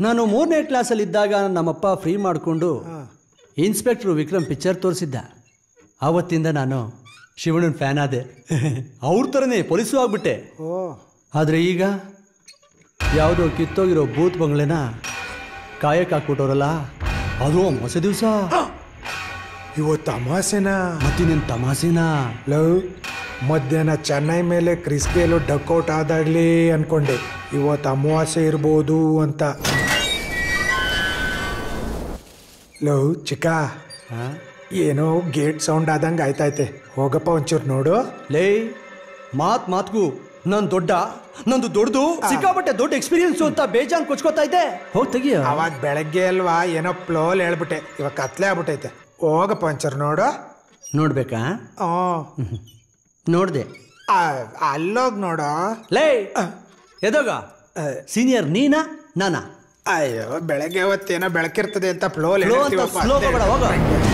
ನಾನು ಮೂರನೇ ಕ್ಲಾಸಲ್ಲಿ ಇದ್ದಾಗ ನಮ್ಮಪ್ಪ ಫ್ರೀ ಮಾಡಿಕೊಂಡು ಇನ್ಸ್ಪೆಕ್ಟ್ರು ವಿಕ್ರಮ್ ಪಿಕ್ಚರ್ ತೋರಿಸಿದ್ದ ಆವತ್ತಿಂದ ನಾನು ಶಿವಣ್ಣನ ಫ್ಯಾನ್ ಆದೆ ಅವ್ರ ಥರನೇ ಪೊಲೀಸು ಆಗ್ಬಿಟ್ಟೆ ಓ ಆದರೆ ಈಗ ಯಾವುದೋ ಕಿತ್ತೋಗಿರೋ ಬೂತ್ ಬಂಗ್ಲೆನ ಕಾಯಕ್ಕೆ ಹಾಕ್ಬಿಟ್ಟವ್ರಲ್ಲ ಅದು ಹೊಸ ದಿವಸ ಇವತ್ತು ಅಮಾಸೆನಾ ಮತ್ತಿನ್ನೇನು ತಮಾಸೆನಾ ಲವ್ ಮಧ್ಯಾಹ್ನ ಚೆನ್ನೈ ಮೇಲೆ ಕ್ರಿಸ್ಗೇಲು ಡಕ್ಔಟ್ ಆದಾಗ್ಲಿ ಅನ್ಕೊಂಡೆ ಇವತ್ತು ಅಮಾವಾಸ್ಯೆ ಇರ್ಬೋದು ಅಂತ ಲವ್ ಚಿಕ್ಕ ಏನೋ ಗೇಟ್ ಸೌಂಡ್ ಆದಂಗೆ ಆಯ್ತೈತೆ ಹೋಗಪ್ಪ ಒಂಚೂರು ನೋಡು ಲೇ ಮಾತ್ ಮಾತ್ಗೂ ನನ್ ದೊಡ್ಡ ನಂದು ದೊಡ್ಡದು ಸಿಕ್ಕಾಪಟ್ಟೆ ದೊಡ್ಡ ಎಕ್ಸ್ಪೀರಿಯನ್ಸ್ ಅಂತ ಬೇಜಾನ್ ಕೊಚ್ಕೋತಾ ಇದ್ದೆ ಹೋಗ್ ತೆಗಿಯ ಅವಾಗ ಬೆಳಗ್ಗೆ ಅಲ್ವಾ ಏನೋ ಫ್ಲೋಲ್ ಹೇಳ್ಬಿಟ್ಟೆ ಇವಾಗ ಕತ್ಲೆ ಆಗ್ಬಿಟ್ಟೈತೆ ಹೋಗಪ್ಪ ಒಂಚೂರು ನೋಡು ನೋಡ್ಬೇಕಾ ಹ್ಞೂ ನೋಡ್ದೆ ಅಲ್ಲೋಗ್ ನೋಡು ಲೇ ಎದೋಗ ಸೀನಿಯರ್ ನೀನಾ ನಾನಾ ಅಯ್ಯೋ ಬೆಳಗ್ಗೆ ಹೊತ್ತೇನೋ ಬೆಳಕಿರ್ತದೆ ಅಂತ ಫ್ಲೋಲ್ Flow ಅಂತ slow ಬೇಡ, ಹೋಗು.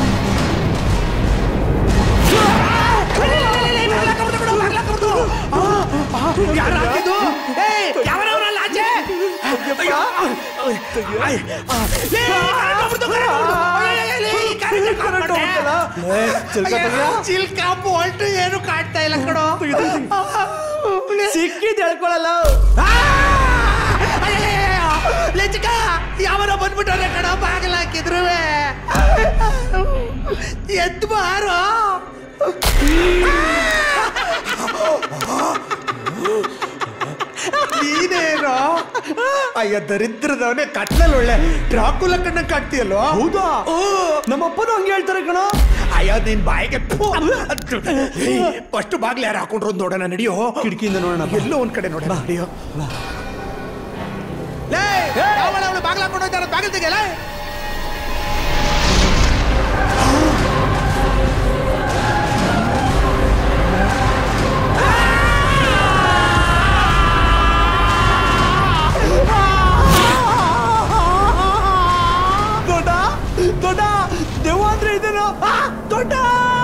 ಚಿಲ್ಕ ಬೋಲ್ಟ್ ಏನು ಕಾಡ್ತಾ ಇಲ್ಲ ಕಣೋ ಸಿಕ್ಕಿದ್ ಹೇಳ್ಕೊಳಲ್ಲ ಲೆಚ್ಕ ಯಾವನ ಬಂದ್ಬಿಟ್ಟವ್ರೆ ಕಣ ಬಾಗಿಲ ಹಾಕಿದ್ರು ಎದ್ದು ಬಾರೋ ನೀನೇನೋ ಅಯ್ಯ ದರಿದ್ರದವನೇ ಕಟ್ಲಲ್ಲಿ ಒಳ್ಳೆ ಡ್ರಾಕುಲ ಕಣ್ಣ ಕಾಡ್ತೀಯಲ್ವ ಹೌದಾ ನಮ್ಮಪ್ಪನು ಹಂಗೆ ಹೇಳ್ತಾರೆ ಕಣ ಅಯ್ಯೋ ನಿನ್ ಬಾಯಿಗೆ ಫಸ್ಟ್ ಬಾಗ್ಲು ಯಾರು ಹಾಕೊಂಡ್ರು ಅಂತ ನೋಡೋಣ ನಡಿಯೋ ಕಿಟಕಿಯಿಂದ ನೋಡೋಣ ಎಲ್ಲೋ ಒಂದ್ ಕಡೆ ನೋಡೋಣ ನಡಿಯೋ ಲೇ ಅವಳು ಬಾಗಿಲ ಹಾಕೊಂಡು ಹೋಗ್ತಾರೆ ಬಾಗಿಲು ತೆಗೆಯಲ್ಲ ದೊಡ್ಡ ದೊಡ್ಡ ದೆವ್ವ ಅಂದ್ರೆ ಇದೇನೋ ಆ, ದೊಡ್ಡ